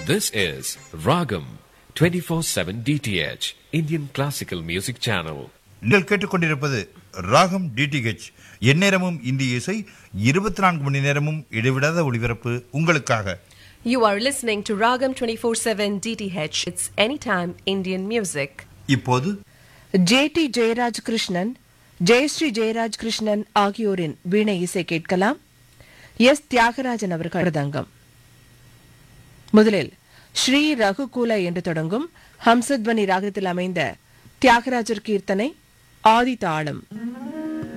This is Ragam 24/7 DTH Indian Classical Music Channel. நீங்கள் கேட்டுக்கொண்டிருப்பது ராகம் டிடிஹெச் எந்நேரமும் இந்திய இசை இருபத்தி நான்கு மணி நேரமும் இடைவிடாத ஒளிபரப்பு உங்களுக்காக You are listening to Ragam 24/7 DTH. It's anytime Indian music. இப்போது ஜேடி ஜெயராஜ் கிருஷ்ணன் ஜெயஸ்ரீ ஜெயராஜ் கிருஷ்ணன் ஆகியோரின் வீணை இசை கேட்கலாம் எஸ் தியாகராஜன் அவர்கள் மிருதங்கம் முதலில் ஸ்ரீ ரகுகுல என்று தொடங்கும் ஹம்சத்வனி ராகத்தில் அமைந்த தியாகராஜர் கீர்த்தனை ஆதி தாளம்